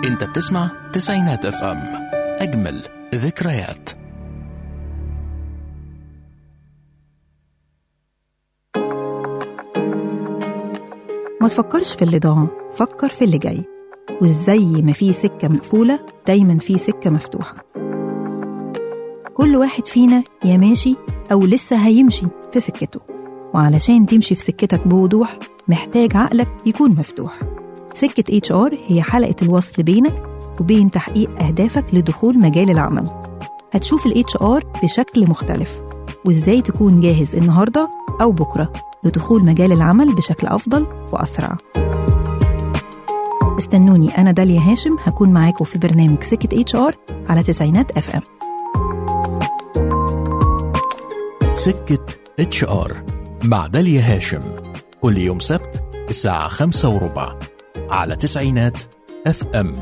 انت بتسمع تسعينات اف ام اجمل ذكريات ما تفكرش في اللي ضاع فكر في اللي جاي وازاي ما في سكة مقفولة دايما في سكة مفتوحة كل واحد فينا يا ماشي أو لسه هيمشي في سكته وعلشان تمشي في سكتك بوضوح محتاج عقلك يكون مفتوح سكة اتش ار هي حلقة الوصل بينك وبين تحقيق أهدافك لدخول مجال العمل هتشوف الاتش ار بشكل مختلف وازاي تكون جاهز النهاردة أو بكرة لدخول مجال العمل بشكل أفضل وأسرع استنوني أنا داليا هاشم هكون معاكم في برنامج سكة اتش ار على تسعينات اف ام سكة اتش ار مع داليا هاشم كل يوم سبت الساعة خمسة وربع على تسعينات اف ام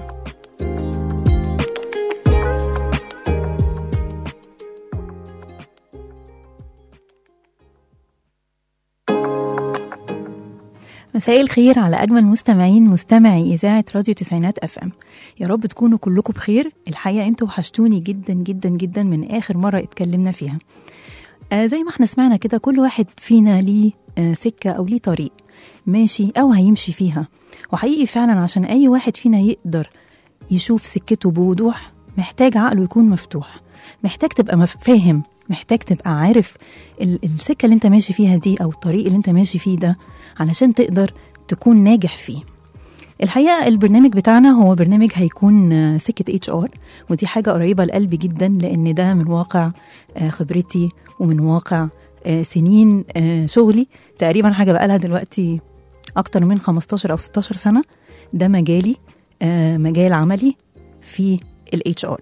مساء الخير على أجمل مستمعين مستمعي إذاعة راديو تسعينات أف أم يا رب تكونوا كلكم بخير الحقيقة أنتوا وحشتوني جدا جدا جدا من آخر مرة اتكلمنا فيها آه زي ما احنا سمعنا كده كل واحد فينا ليه آه سكة أو ليه طريق ماشي أو هيمشي فيها وحقيقي فعلا عشان أي واحد فينا يقدر يشوف سكته بوضوح محتاج عقله يكون مفتوح محتاج تبقى مف- فاهم محتاج تبقى عارف ال- السكة اللي انت ماشي فيها دي أو الطريق اللي انت ماشي فيه ده علشان تقدر تكون ناجح فيه الحقيقة البرنامج بتاعنا هو برنامج هيكون آه، سكة اتش ار ودي حاجة قريبة لقلبي جدا لأن ده من واقع آه، خبرتي ومن واقع آه، سنين آه، شغلي تقريبا حاجة بقالها دلوقتي أكتر من 15 أو 16 سنة ده مجالي آه، مجال عملي في الاتش ار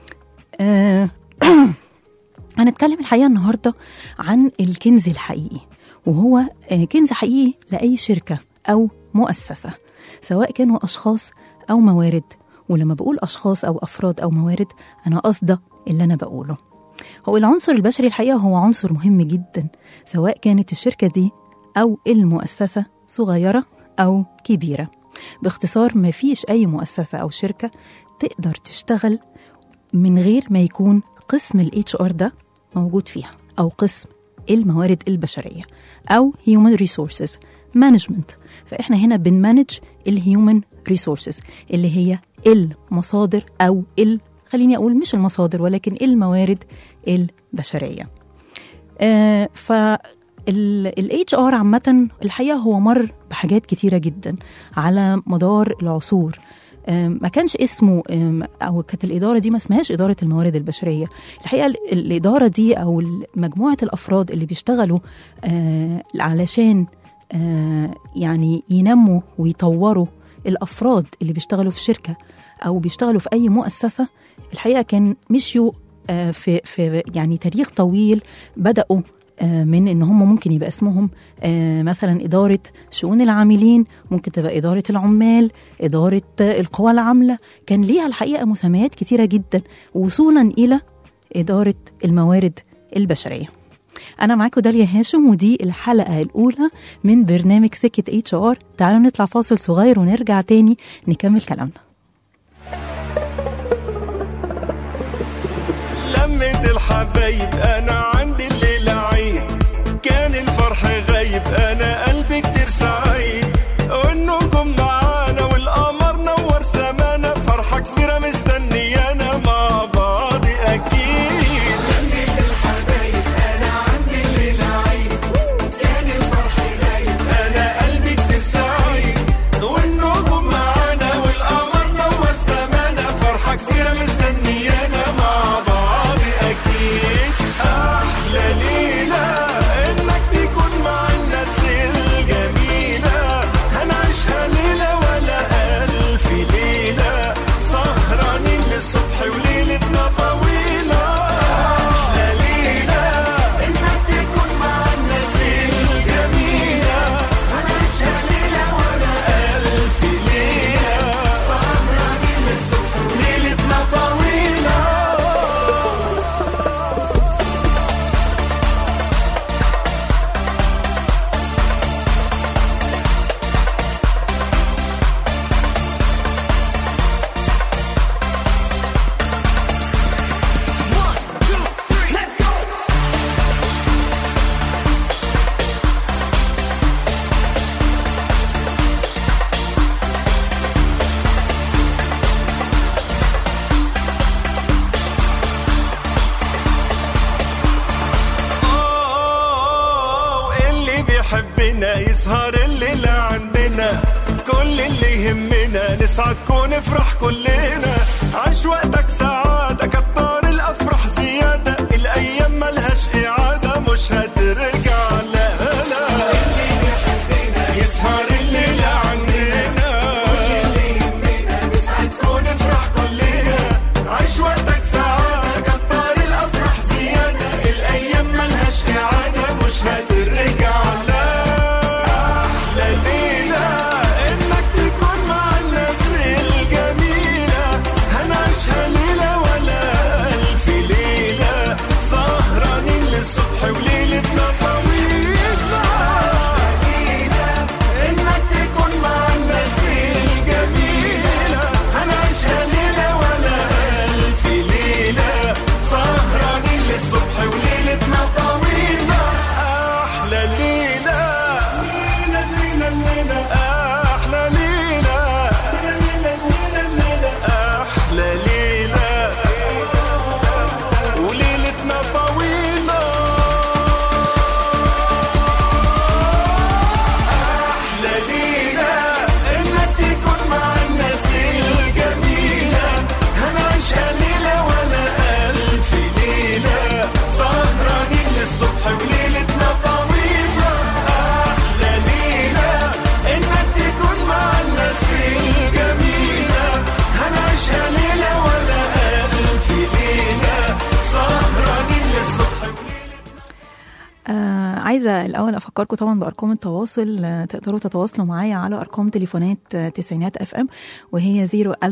هنتكلم الحقيقة النهاردة عن الكنز الحقيقي وهو آه، كنز حقيقي لأي شركة أو مؤسسة سواء كانوا أشخاص أو موارد ولما بقول أشخاص أو أفراد أو موارد أنا قصده اللي أنا بقوله هو العنصر البشري الحقيقة هو عنصر مهم جدا سواء كانت الشركة دي أو المؤسسة صغيرة أو كبيرة باختصار ما فيش أي مؤسسة أو شركة تقدر تشتغل من غير ما يكون قسم الاتش ار ده موجود فيها او قسم الموارد البشريه او human resources management فاحنا هنا بنمانج الهيومن ريسورسز اللي هي المصادر او ال خليني اقول مش المصادر ولكن الموارد البشريه آه ف الاتش ار عامة الحقيقة هو مر بحاجات كتيرة جدا على مدار العصور آم، ما كانش اسمه آم، او كانت الاداره دي ما اسمهاش اداره الموارد البشريه الحقيقه ال- الاداره دي او ال- مجموعه الافراد اللي بيشتغلوا آه، علشان آه، يعني ينموا ويطوروا الافراد اللي بيشتغلوا في شركه او بيشتغلوا في اي مؤسسه الحقيقه كان مشيوا آه، في في يعني تاريخ طويل بداوا آه، من ان هم ممكن يبقى اسمهم آه، مثلا اداره شؤون العاملين ممكن تبقى اداره العمال اداره آه، القوى العامله كان ليها الحقيقه مسميات كتيره جدا وصولا الى اداره الموارد البشريه انا معاكم داليا هاشم ودي الحلقه الاولى من برنامج سكه اتش ار تعالوا نطلع فاصل صغير ونرجع تاني نكمل كلامنا لمة الحبايب انا عندي الليلة عيد كان الفرح غايب انا قلبي كتير سعيد والنجوم معانا والقمر نور سمانا فرحة كبيرة مستنيانا مع بعض اكيد لمة الحبايب انا عندي الليلة عيد كان الفرح غايب انا قلبي كتير سعيد والنجوم معانا والقمر نور سمانا فرحة كبيرة مستنيانا مع بعض أكيد نسهر الليلة عندنا كل اللي يهمنا نسعد كون نفرح كلنا عيش وقتك سعادة كتر الأفراح زيادة الأيام ملهاش إعادة مش هترجع لا لا يسهر الليلة عندنا نسعد كون نفرح كلنا عيش وقتك سعادة كتر الأفراح زيادة الأيام ملهاش إعادة مش هترجع لا أحلى ليلة إنك تكون مع الناس الجميلة هنعيشها ليلة ولا ألف ليلة سهرانين للصبح وليلتنا طويلة إنك تكون مع الناس الجميلة هنعيشها ليلة ولا ألف ليلة سهرانين للصبح وليلتنا طويلة أحلى ليلة ليلة ليلة ليلة أحلى ليلة ليلة ليلة ليلة أحلى ليلة وليلتنا طويلة أحلى ليلة إنك تكون مع الناس الجميلة هنعيشها ليلة ولا ألف ليلة سهرانين للصبح وليلتنا طويلة أحلى ليلة إنك تكون مع الناس الجميلة هنعيشها ليلة ولا ألف ليلة سهرانين للصبح آه عايزة الأول أفكركم طبعا بأرقام التواصل آه تقدروا تتواصلوا معايا على أرقام تليفونات آه تسعينات اف ام وهي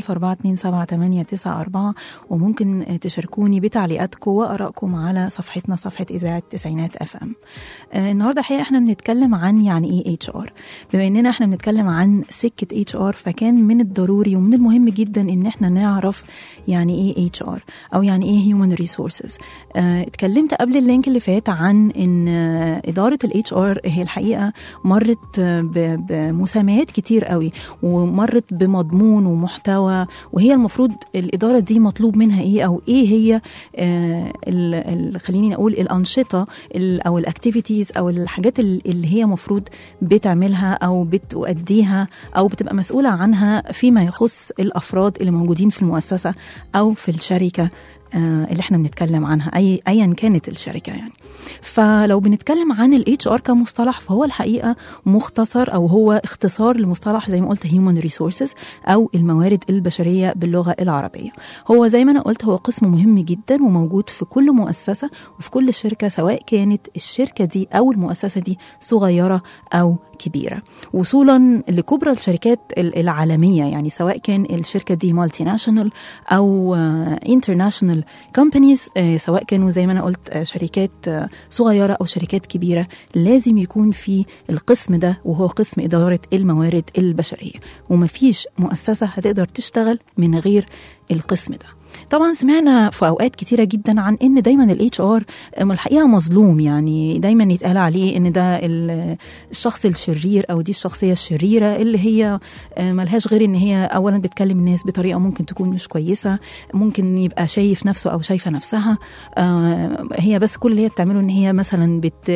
014278994 وممكن آه تشاركوني بتعليقاتكم وآرائكم على صفحتنا صفحة إذاعة تسعينات اف ام آه النهاردة الحقيقة احنا بنتكلم عن يعني إيه اتش ار بما إننا احنا بنتكلم عن سكة اتش ار فكان من الضروري ومن المهم جدا إن احنا نعرف يعني إيه اتش ار أو يعني إيه هيومن ريسورسز اتكلمت قبل اللينك اللي فات عن إن آه، إدارة الاتش ار هي الحقيقة مرت آه، ب- بمساميات كتير قوي ومرت بمضمون ومحتوى وهي المفروض الإدارة دي مطلوب منها إيه أو إيه هي آه، ال- ال- خليني أقول الأنشطة ال- أو الأكتيفيتيز أو الحاجات ال- اللي هي مفروض بتعملها أو بتؤديها أو بتبقى مسؤولة عنها فيما يخص الأفراد اللي موجودين في المؤسسة أو في الشركة آه، اللي احنا بنتكلم عنها اي ايا كانت الشركه يعني فلو بنتكلم عن الاتش ار كمصطلح فهو الحقيقه مختصر او هو اختصار لمصطلح زي ما قلت هيومن ريسورسز او الموارد البشريه باللغه العربيه هو زي ما انا قلت هو قسم مهم جدا وموجود في كل مؤسسه وفي كل شركه سواء كانت الشركه دي او المؤسسه دي صغيره او كبيره وصولا لكبرى الشركات ال- العالميه يعني سواء كان الشركه دي مالتي ناشونال او انترناشونال كومبانيز سواء كانوا زي ما انا قلت آه، شركات آه، صغيره او شركات كبيره لازم يكون في القسم ده وهو قسم اداره الموارد البشريه ومفيش مؤسسه هتقدر تشتغل من غير القسم ده طبعا سمعنا في اوقات كتيره جدا عن ان دايما الاتش ار الحقيقه مظلوم يعني دايما يتقال عليه ان ده ال- الشخص الشرير او دي الشخصيه الشريره اللي هي آه، ملهاش غير ان هي اولا بتكلم الناس بطريقه ممكن تكون مش كويسه ممكن يبقى شايف نفسه او شايفه نفسها آه، هي بس كل اللي هي بتعمله ان هي مثلا بت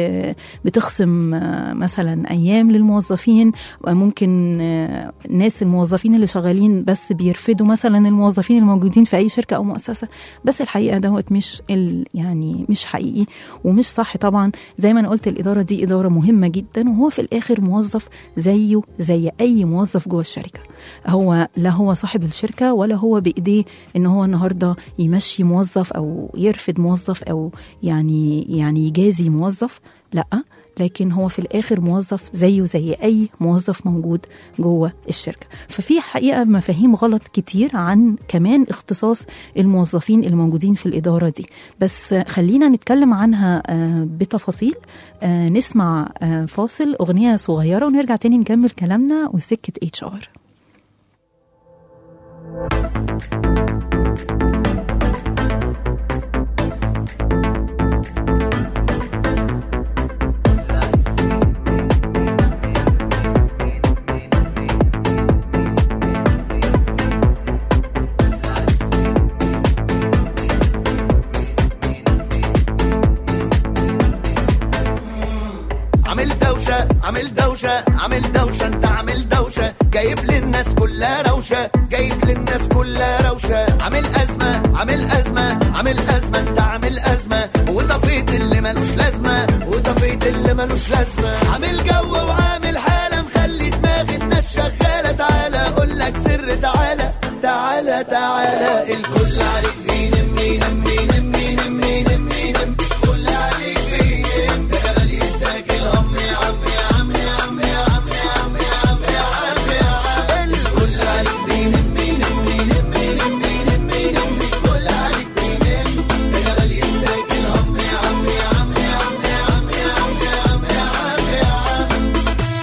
بتخصم آه، مثلا ايام للموظفين ممكن آه، ناس الموظفين اللي شغالين بس بيرفدوا مثلا الموظفين الموجودين في اي شركه او مؤسسه بس الحقيقه دوت مش ال يعني مش حقيقي ومش صح طبعا زي ما انا قلت الاداره دي اداره مهمه جدا وهو في الاخر موظف زيه زي اي موظف جوه الشركه هو لا هو صاحب الشركه ولا هو بايديه ان هو النهارده يمشي موظف او يرفد موظف او يعني يعني يجازي موظف لا لكن هو في الاخر موظف زيه زي اي موظف موجود جوه الشركه ففي حقيقه مفاهيم غلط كتير عن كمان اختصاص الموظفين اللي موجودين في الاداره دي بس خلينا نتكلم عنها آه، بتفاصيل آه، نسمع آه، فاصل اغنيه صغيره ونرجع تاني نكمل كلامنا وسكه اتش ار عامل دوشة عامل دوشة دوشة عامل دوشة انت عامل دوشة جايب للناس كلها روشة جايب للناس كلها روشة عامل أزمة عامل أزمة عامل أزمة انت عامل أزمة وطفيت اللي ملوش لازمة وطفيت اللي ملوش لازمة عامل جو وعامل حالة مخلي دماغ الناس شغالة تعالى أقول لك سر تعالى تعالى تعالى الكل عليك بينم بينم بينم بينم بينم بينم الكل عليك بينم ده غالي يتاكل هم يا عم يا عم يا عم يا عم يا عم يا عم يا عم يا عم الكل عليك بينم بينم بينم بينم بينم بينم الكل عليك بينم ده غالي يتاكل هم يا عم يا عم يا عم يا عم يا عم يا عم يا عم يا عم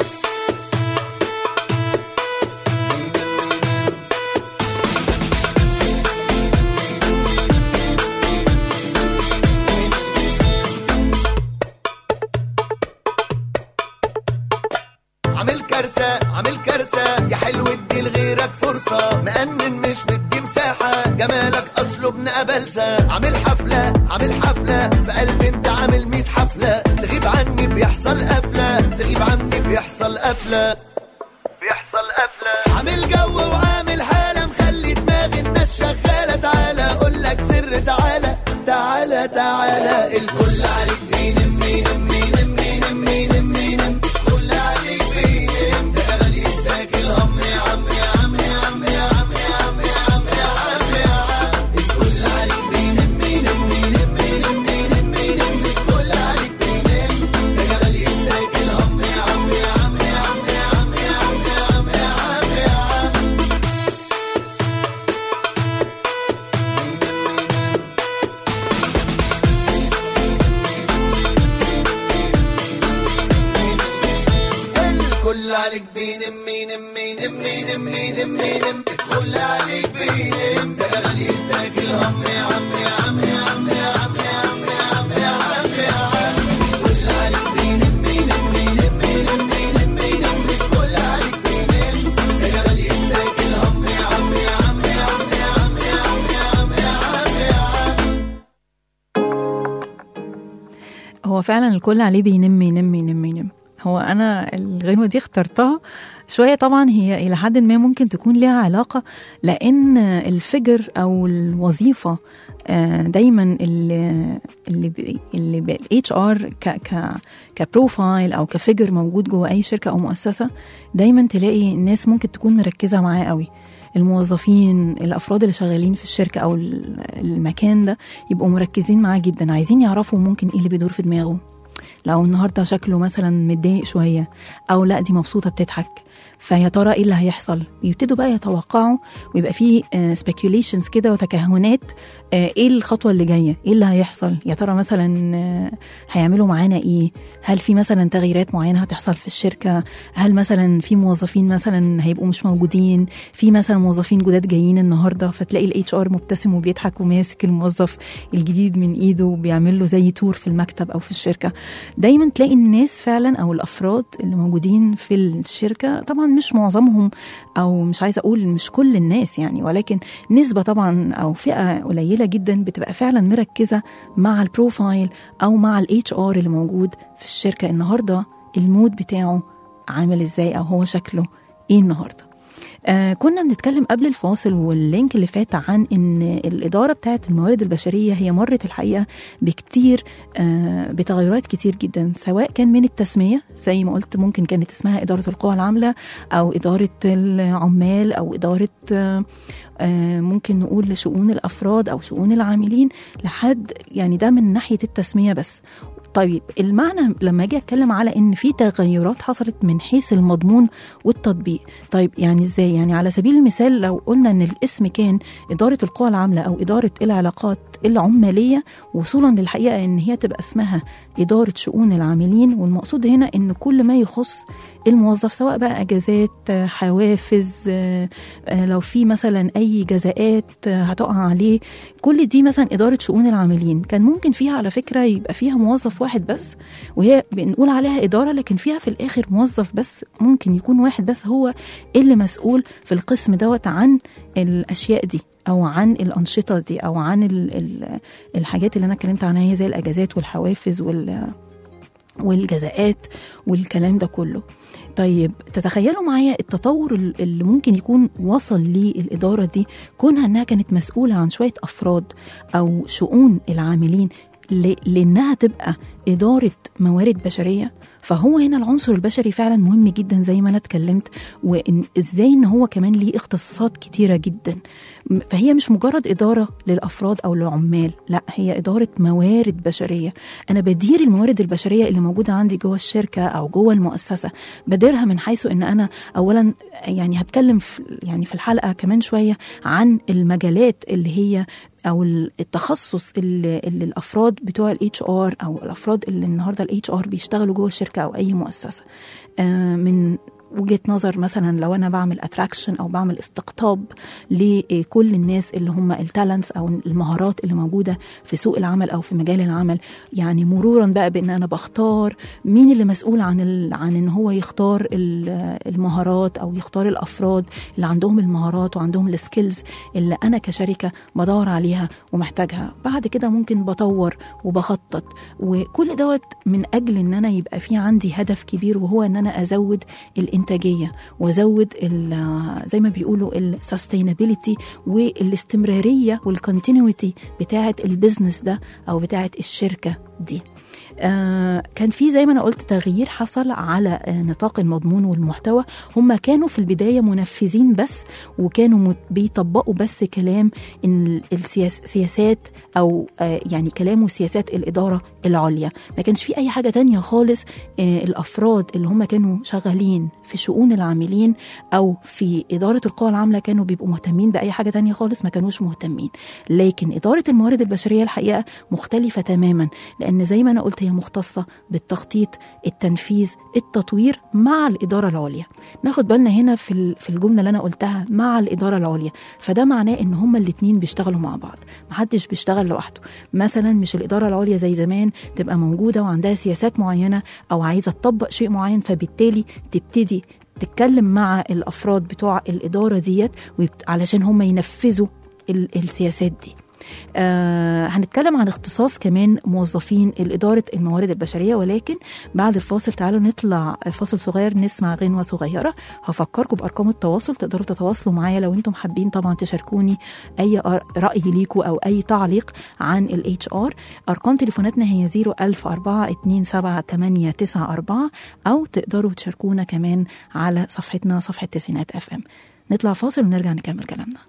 عامل كارثة عامل كارثة يا حلو ادي لغيرك فرصة مأنن مش مدي مساحة جمالك أصله ابن أبلسة عامل حفلة عامل حفلة في قلب انت عامل ميت حفلة تغيب عني بيحصل قفلة تغيب عني بيحصل قفلة بيحصل قفلة عامل جو وعامل حالة مخلي دماغ الناس شغالة تعالى أقول لك سر تعالى تعالى تعالى الكل عليك بينم بينم بينم بينم بينم بينم الكل عليك بينم ده غالي يتاكل هم يا عم يا عم يا عم يا عم يا عم يا عم يا عم يا عم الكل عليك بينم بينم بينم بينم بينم بينم الكل عليك بينم ده غالي يتاكل هم يا عم يا عم يا عم يا عم يا عم يا عم يا عم يا عم الكل عليك بينم بينم بينم بينم بينم بينم الكل عليك بينم ده غالي يتاكل هم يا عم يا عم يا عم يا عم يا عم يا عم يا عم يا عم الكل عليك بينم بينم بينم بينم بينم بينم الكل عليك بينم ده غالي يتاكل هم يا عم يا عم يا عم يا عم يا عم يا عم يا عم يا عم هو فعلا الكل عليه بينم ينم ينم ينم هو انا الغنوه دي اخترتها شويه طبعا هي الى حد ما ممكن تكون لها علاقه لان الفجر او الوظيفه آه، دايما اللي اللي بي- اللي الاتش ار ك ك كبروفايل او كفجر موجود جوه اي شركه او مؤسسه دايما تلاقي الناس ممكن تكون مركزه معاه قوي الموظفين الافراد اللي شغالين في الشركه او ال- المكان ده يبقوا مركزين معاه جدا عايزين يعرفوا ممكن ايه اللي بيدور في دماغه لو النهارده شكله مثلا متضايق شويه او لا دي مبسوطه بتضحك فيا ترى ايه اللي هيحصل يبتدوا بقى يتوقعوا ويبقى في سبيكيوليشنز كده وتكهنات آه، ايه الخطوه اللي جايه ايه اللي هيحصل يا ترى مثلا آه، هيعملوا معانا ايه هل في مثلا تغييرات معينه هتحصل في الشركه هل مثلا في موظفين مثلا هيبقوا مش موجودين في مثلا موظفين جداد جايين النهارده فتلاقي الاتش ار مبتسم وبيضحك وماسك الموظف الجديد من ايده وبيعمل له زي تور في المكتب او في الشركه دايما تلاقي الناس فعلا او الافراد اللي موجودين في الشركه طبعا مش معظمهم او مش عايزه اقول مش كل الناس يعني ولكن نسبه طبعا او فئه قليله جدا بتبقى فعلا مركزه مع البروفايل او مع الاتش ار اللي موجود في الشركه النهارده المود بتاعه عامل ازاي او هو شكله ايه النهارده آه كنا بنتكلم قبل الفاصل واللينك اللي فات عن ان الاداره بتاعه الموارد البشريه هي مرت الحقيقه بكتير آه بتغيرات كتير جدا سواء كان من التسميه زي ما قلت ممكن كانت اسمها اداره القوى العامله او اداره العمال او اداره آه آه، ممكن نقول لشؤون الافراد او شؤون العاملين لحد يعني ده من ناحيه التسميه بس طيب المعنى لما اجي اتكلم على ان في تغيرات حصلت من حيث المضمون والتطبيق طيب يعني ازاي يعني على سبيل المثال لو قلنا ان الاسم كان اداره القوى العامله او اداره العلاقات العماليه وصولا للحقيقه ان هي تبقى اسمها اداره شؤون العاملين والمقصود هنا ان كل ما يخص الموظف سواء بقى اجازات آه، حوافز آه، آه، لو في مثلا اي جزاءات آه، هتقع عليه كل دي مثلا اداره شؤون العاملين كان ممكن فيها على فكره يبقى فيها موظف واحد بس وهي بنقول عليها اداره لكن فيها في الاخر موظف بس ممكن يكون واحد بس هو اللي مسؤول في القسم دوت عن الاشياء دي او عن الانشطه دي او عن ال ال الحاجات اللي انا اتكلمت عنها هي زي الاجازات والحوافز وال والجزاءات والكلام ده كله طيب تتخيلوا معايا التطور ال- اللي ممكن يكون وصل للإدارة دي كونها أنها كانت مسؤولة عن شوية أفراد أو شؤون العاملين ل- لأنها تبقى إدارة موارد بشرية فهو هنا العنصر البشري فعلا مهم جدا زي ما انا اتكلمت وان ازاي ان هو كمان ليه اختصاصات كتيره جدا م- فهي مش مجرد اداره للافراد او للعمال لا هي اداره موارد بشريه انا بدير الموارد البشريه اللي موجوده عندي جوه الشركه او جوه المؤسسه بديرها من حيث ان انا اولا يعني هتكلم في يعني في الحلقه كمان شويه عن المجالات اللي هي او التخصص اللي, اللي الافراد بتوع الاتش ار او الافراد اللي النهارده الاتش ار بيشتغلوا جوه الشركه او اي مؤسسه آه، من وجهه نظر مثلا لو انا بعمل اتراكشن او بعمل استقطاب لكل الناس اللي هم التالنتس او المهارات اللي موجوده في سوق العمل او في مجال العمل يعني مرورا بقى بان انا بختار مين اللي مسؤول عن ال... عن ان هو يختار ال- المهارات او يختار الافراد اللي عندهم المهارات وعندهم السكيلز اللي انا كشركه بدور عليها ومحتاجها بعد كده ممكن بطور وبخطط وكل دوت من اجل ان انا يبقى في عندي هدف كبير وهو ان انا ازود الانتاجيه وازود ال- زي ما بيقولوا السستينابيلتي والاستمراريه والكونتينيوتي بتاعه البيزنس ده او بتاعه الشركه دي آه كان في زي ما انا قلت تغيير حصل على آه نطاق المضمون والمحتوى هم كانوا في البدايه منفذين بس وكانوا مت- بيطبقوا بس كلام إن السياس سياسات او آه يعني كلام وسياسات الاداره العليا ما كانش في اي حاجه تانية خالص آه الافراد اللي هم كانوا شغالين في شؤون العاملين او في اداره القوى العامله كانوا بيبقوا مهتمين باي حاجه تانية خالص ما كانوش مهتمين لكن اداره الموارد البشريه الحقيقه مختلفه تماما لان زي ما انا قلت هي مختصه بالتخطيط التنفيذ التطوير مع الاداره العليا ناخد بالنا هنا في ال- في الجمله اللي انا قلتها مع الاداره العليا فده معناه ان هما الاتنين بيشتغلوا مع بعض محدش بيشتغل لوحده مثلا مش الاداره العليا زي زمان تبقى موجوده وعندها سياسات معينه او عايزه تطبق شيء معين فبالتالي تبتدي تتكلم مع الافراد بتوع الاداره ديت ويبت- علشان هم ينفذوا ال- السياسات دي آه هنتكلم عن اختصاص كمان موظفين إدارة الموارد البشرية ولكن بعد الفاصل تعالوا نطلع فاصل صغير نسمع غنوة صغيرة هفكركم بأرقام التواصل تقدروا تتواصلوا معايا لو انتم حابين طبعا تشاركوني أي أر- رأي ليكوا أو أي تعليق عن ال HR أرقام تليفوناتنا هي 010427894 أو تقدروا تشاركونا كمان على صفحتنا صفحة تسعينات اف ام نطلع فاصل ونرجع نكمل كلامنا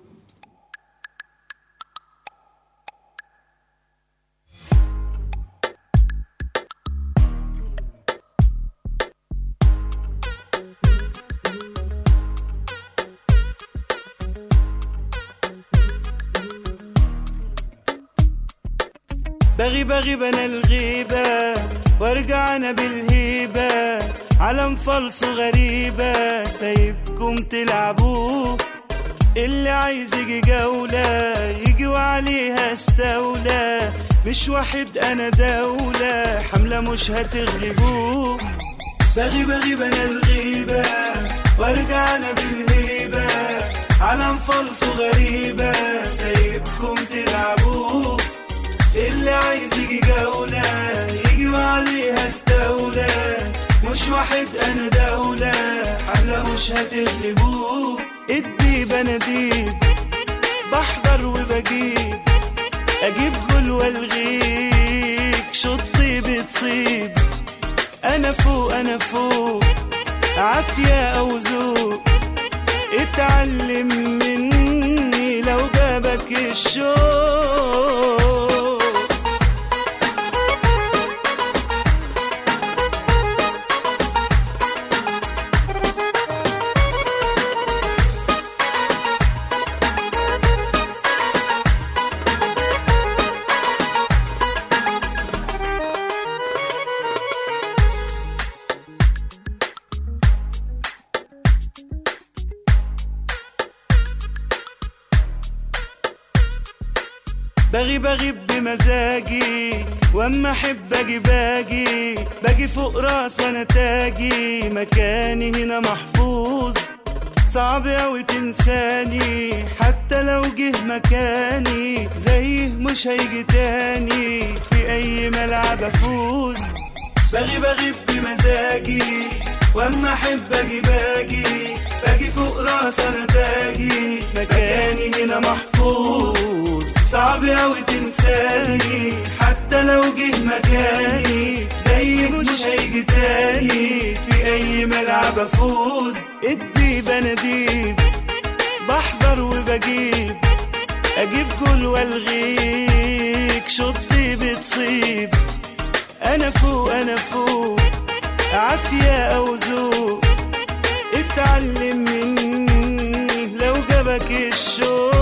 بغيب بغيب انا الغيبة وارجع انا بالهيبة علم فلس غريبة سايبكم تلعبوه اللي عايز يجي جولة يجي وعليها استولى مش واحد انا دولة حملة مش هتغلبوه بغيب بغيب انا الغيبة وارجع انا بالهيبة علم فلس غريبة سايبكم تلعبوه اللي عايز يجي جولة يجي وعليها استولى مش واحد انا دولة حملة مش هتغلبوه الديب انا ديب بحضر وبجيب اجيب جول والغيك شطي بتصيب انا فوق انا فوق عافية او ذوق اتعلم مني لو جابك الشوق بغيب بغيب بمزاجي واما احب اجي باجي باجي فوق راس انا تاجي مكاني هنا محفوظ صعب اوي تنساني حتى لو جه مكاني زيه مش هيجي تاني في اي ملعب افوز بغيب بغيب بمزاجي واما احب اجي باجي باجي فوق راس انا تاجي مكاني هنا محفوظ صعب اوي تنساني حتى لو جه مكاني زي مش هيجي تاني في اي ملعب افوز الديب انا ديب بحضر وبجيب اجيب جول والغيك شطي بتصيب انا فوق انا فوق عافية او ذوق اتعلم مني لو جابك الشوق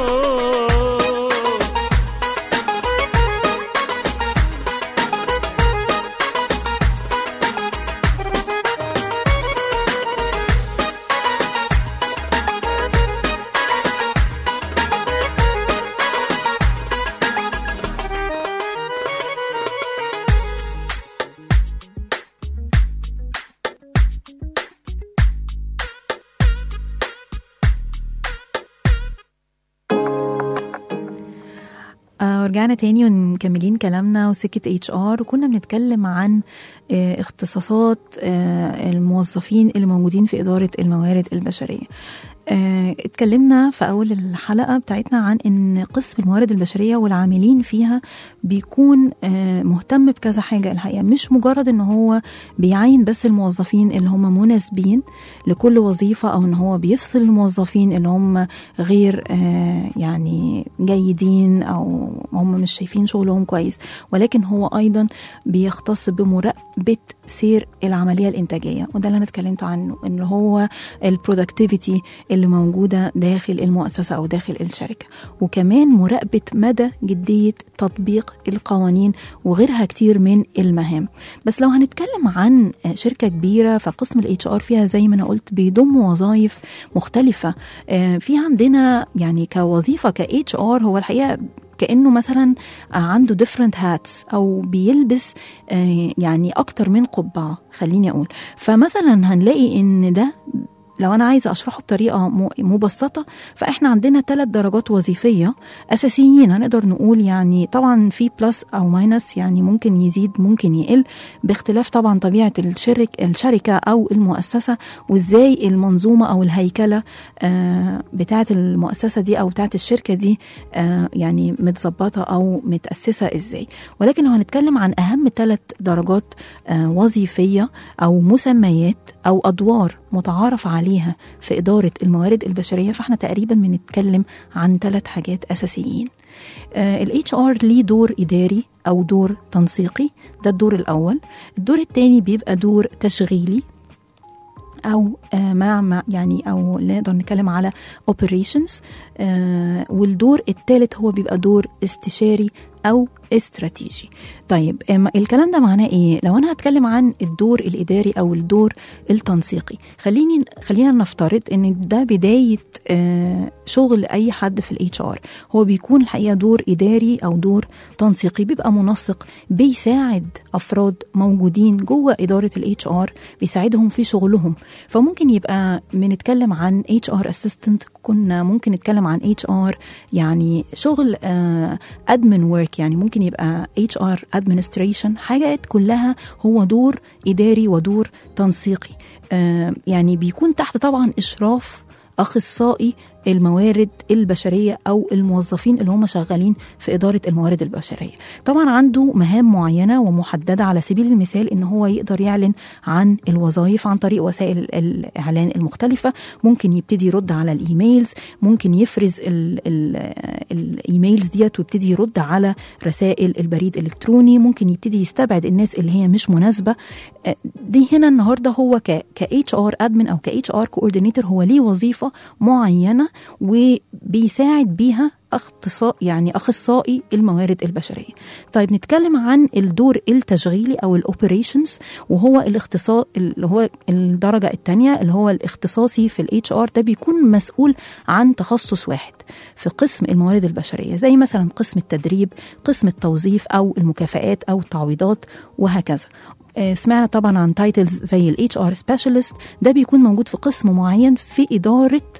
آه، ورجعنا تاني ومكملين كلامنا وسكة اتش ار وكنا بنتكلم عن آه، اختصاصات آه، الموظفين اللي موجودين في إدارة الموارد البشرية آه، اتكلمنا في أول الحلقة بتاعتنا عن إن قسم الموارد البشرية والعاملين فيها بيكون آه، مهتم بكذا حاجة الحقيقة مش مجرد إن هو بيعين بس الموظفين اللي هم مناسبين لكل وظيفة أو إن هو بيفصل الموظفين اللي هم غير آه، يعني جيدين أو هم مش شايفين شغلهم كويس ولكن هو أيضا بيختص بمراقبة سير العملية الإنتاجية وده اللي أنا اتكلمت عنه إن هو البرودكتيفيتي اللي موجودة داخل المؤسسة أو داخل الشركة وكمان مراقبة مدى جدية تطبيق القوانين وغيرها كتير من المهام بس لو هنتكلم عن شركة كبيرة فقسم الاتش ار فيها زي ما أنا قلت بيضم وظائف مختلفة آه، في عندنا يعني كوظيفة كاتش ار هو الحقيقة كانه مثلا عنده different hats او بيلبس آه، يعني اكتر من قبعه خليني اقول فمثلا هنلاقي ان ده لو انا عايزه اشرحه بطريقه م- مبسطه فاحنا عندنا ثلاث درجات وظيفيه اساسيين هنقدر نقول يعني طبعا في بلس او ماينس يعني ممكن يزيد ممكن يقل باختلاف طبعا طبيعه الشرك الشركه او المؤسسه وازاي المنظومه او الهيكله آه، بتاعه المؤسسه دي او بتاعه الشركه دي آه، يعني متظبطه او متاسسه ازاي ولكن لو هنتكلم عن اهم ثلاث درجات آه، وظيفيه او مسميات او ادوار متعارف عليها في اداره الموارد البشريه فاحنا تقريبا بنتكلم عن ثلاث حاجات اساسيين الاتش ار ليه دور اداري او دور تنسيقي ده الدور الاول الدور الثاني بيبقى دور تشغيلي او آه، مع مع- يعني او نقدر نتكلم على operations آه، والدور الثالث هو بيبقى دور استشاري او استراتيجي طيب أم- الكلام ده معناه ايه لو انا هتكلم عن الدور الاداري او الدور التنسيقي خليني خلينا نفترض ان ده بدايه آه، شغل اي حد في الاتش ار هو بيكون الحقيقه دور اداري او دور تنسيقي بيبقى منسق بيساعد افراد موجودين جوه اداره الاتش ار بيساعدهم في شغلهم فممكن يبقى بنتكلم عن اتش ار اسيستنت كنا ممكن نتكلم عن اتش ار يعني شغل ادمن ورك يعني ممكن يبقى اتش ار ادمنستريشن حاجات كلها هو دور اداري ودور تنسيقي آه، يعني بيكون تحت طبعا اشراف اخصائي الموارد البشريه او الموظفين اللي هم شغالين في اداره الموارد البشريه طبعا عنده مهام معينه ومحدده على سبيل المثال ان هو يقدر يعلن عن الوظائف عن طريق وسائل الاعلان المختلفه ممكن يبتدي يرد على الايميلز ممكن يفرز ال- ال- الايميلز ديت ويبتدي يرد على رسائل البريد الالكتروني ممكن يبتدي يستبعد الناس اللي هي مش مناسبه آه، دي هنا النهارده هو ك اتش ار ادمن او ك اتش ار كوردينيتور هو ليه وظيفه معينه وبيساعد بيها اختصاء يعني اخصائي الموارد البشريه. طيب نتكلم عن الدور التشغيلي او الاوبريشنز وهو الاختصاص اللي هو الدرجه الثانيه اللي هو الاختصاصي في الاتش ار ده بيكون مسؤول عن تخصص واحد في قسم الموارد البشريه زي مثلا قسم التدريب، قسم التوظيف او المكافآت او التعويضات وهكذا. آه، سمعنا طبعا عن تايتلز زي الاتش ار سبيشالست ده بيكون موجود في قسم معين في اداره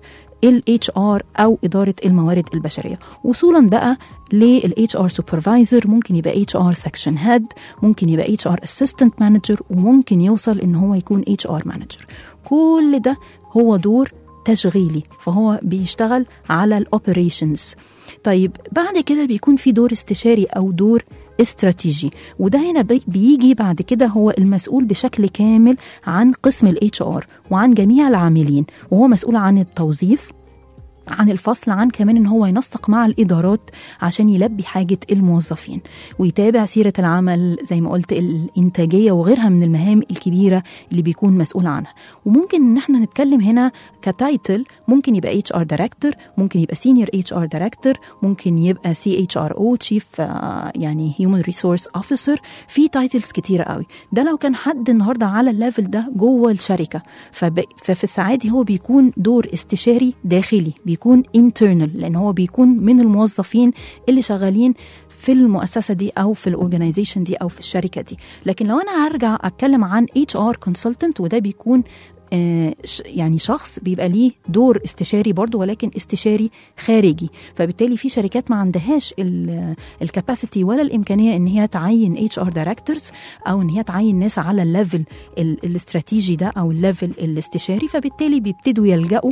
ال HR او اداره الموارد البشريه وصولا بقى لل HR supervisor ممكن يبقى HR section head ممكن يبقى HR assistant manager وممكن يوصل ان هو يكون HR manager كل ده هو دور تشغيلي فهو بيشتغل على الاوبريشنز طيب بعد كده بيكون في دور استشاري او دور استراتيجي وده هنا بي- بيجي بعد كده هو المسؤول بشكل كامل عن قسم الاتش ار وعن جميع العاملين وهو مسؤول عن التوظيف عن الفصل عن كمان ان هو ينسق مع الادارات عشان يلبي حاجه الموظفين ويتابع سيره العمل زي ما قلت الانتاجيه وغيرها من المهام الكبيره اللي بيكون مسؤول عنها وممكن ان احنا نتكلم هنا كتايتل ممكن يبقى اتش ار دايركتور ممكن يبقى سينيور اتش ار دايركتور ممكن يبقى سي اتش ار او تشيف يعني هيومن ريسورس اوفيسر في تايتلز كتيره قوي ده لو كان حد النهارده على الليفل ده جوه الشركه فب... ففي الساعات دي هو بيكون دور استشاري داخلي بيكون internal لان هو بيكون من الموظفين اللي شغالين في المؤسسه دي او في الاورجنايزيشن دي او في الشركه دي لكن لو انا هرجع اتكلم عن اتش ار كونسلتنت وده بيكون آه، ش- يعني شخص بيبقى ليه دور استشاري برضه ولكن استشاري خارجي فبالتالي في شركات ما عندهاش الكاباسيتي ولا الامكانيه ان هي تعين اتش ار دايركتورز او ان هي تعين ناس على الليفل ال- الاستراتيجي ده او الليفل الاستشاري فبالتالي بيبتدوا يلجأوا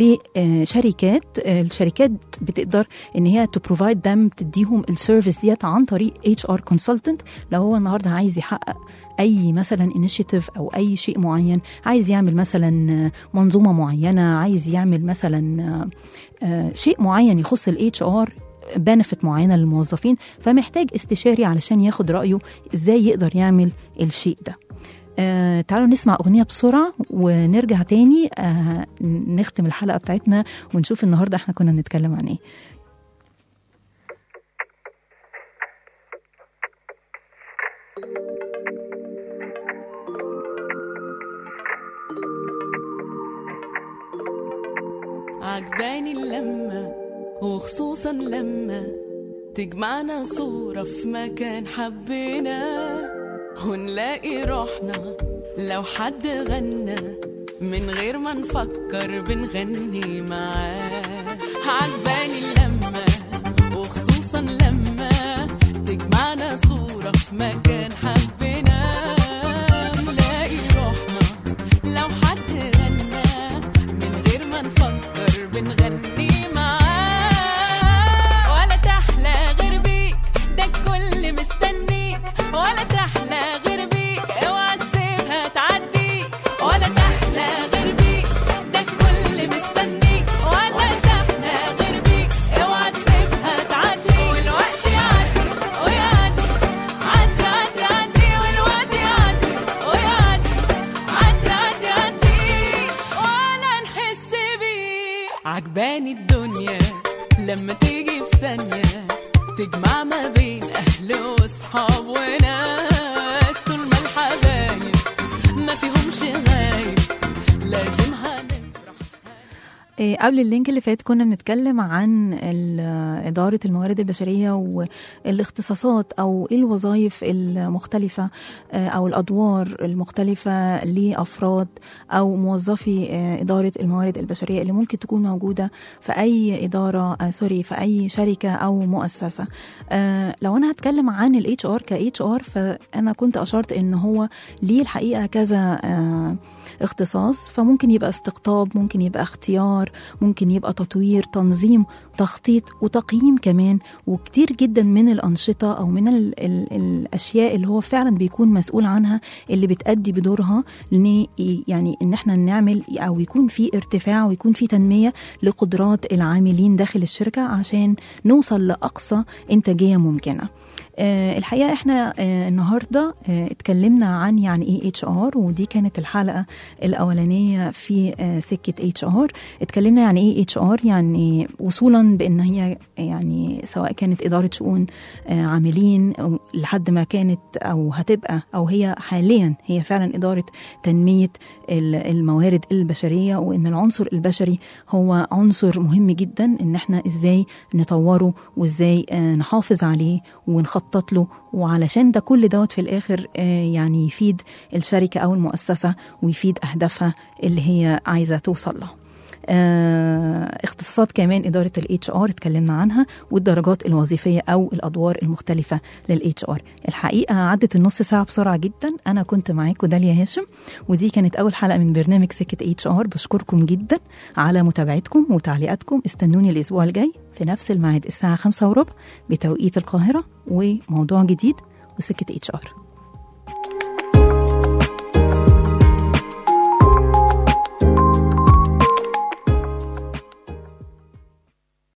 لشركات الشركات بتقدر ان هي تبروفايد دم تديهم السيرفيس ديت عن طريق اتش ار كونسلتنت لو هو النهارده عايز يحقق اي مثلا انيشيتيف او اي شيء معين عايز يعمل مثلا منظومه معينه عايز يعمل مثلا آه، شيء معين يخص الاتش ار بنفت معينه للموظفين فمحتاج استشاري علشان ياخد رايه ازاي يقدر يعمل الشيء ده آه تعالوا نسمع أغنية بسرعة ونرجع تاني آه نختم الحلقة بتاعتنا ونشوف النهاردة احنا كنا بنتكلم عن ايه عجباني اللمة وخصوصا لما تجمعنا صورة في مكان حبينا ونلاقي روحنا لو حد غنى من غير ما نفكر بنغني معاه عجباني اللمة وخصوصا لما تجمعنا صورة في مكان حبينا نلاقي روحنا لو حد غنى من غير ما نفكر بنغني معاه ولا تحلى غير بيك ده الكل مستنيك ولا تحلى غير بيك اوعى تسيبها تعديك ولا تحلى غير بيك ده الكل مستنيك ولا تحلى غير بيك اوعى تسيبها تعدي والوقت يعدي ويعدي عدي عدي عدي والوقت يعدي ويعدي عدي عدي عدي ولا نحس بيه عجباني الدنيا لما تيجي في ثانية تجمع ما بين أهل وصحاب وناس طول ما الحبايب ما فيهمش غايب لازم هنفرح إيه، قبل اللينك اللي فات كنا بنتكلم عن ال- إدارة الموارد البشرية والاختصاصات أو إيه الوظائف المختلفة آه، أو الأدوار المختلفة لأفراد أو موظفي آه، إدارة الموارد البشرية اللي ممكن تكون موجودة في أي إدارة آه، سوري في أي شركة أو مؤسسة آه، لو أنا هتكلم عن ال HR ك HR فأنا كنت أشرت إن هو ليه الحقيقة كذا آه، اختصاص فممكن يبقى استقطاب ممكن يبقى اختيار ممكن يبقى تطوير تنظيم تخطيط وتقييم كمان وكتير جدا من الأنشطة أو من ال ال الأشياء اللي هو فعلا بيكون مسؤول عنها اللي بتأدي بدورها لن يعني إن احنا نعمل أو يكون في ارتفاع ويكون في تنمية لقدرات العاملين داخل الشركة عشان نوصل لأقصى إنتاجية ممكنة آه، الحقيقه احنا آه، النهارده آه، اتكلمنا عن يعني ايه اتش ار ودي كانت الحلقه الاولانيه في آه، سكه اتش ار اتكلمنا يعني ايه اتش ار يعني وصولا بان هي يعني سواء كانت اداره شؤون آه، عاملين أو لحد ما كانت او هتبقى او هي حاليا هي فعلا اداره تنميه ال- الموارد البشريه وان العنصر البشري هو عنصر مهم جدا ان احنا ازاي نطوره وازاي آه، نحافظ عليه ونخطط له وعلشان ده كل دوت في الاخر آه، يعني يفيد الشركه او المؤسسه ويفيد اهدافها اللي هي عايزه توصل له آه اختصاصات كمان اداره الاتش ار اتكلمنا عنها والدرجات الوظيفيه او الادوار المختلفه للاتش ار الحقيقه عدت النص ساعه بسرعه جدا انا كنت معاكم داليا هاشم ودي كانت اول حلقه من برنامج سكه اتش ار بشكركم جدا على متابعتكم وتعليقاتكم استنوني الاسبوع الجاي في نفس الميعاد الساعه 5 وربع بتوقيت القاهره وموضوع جديد وسكه اتش ار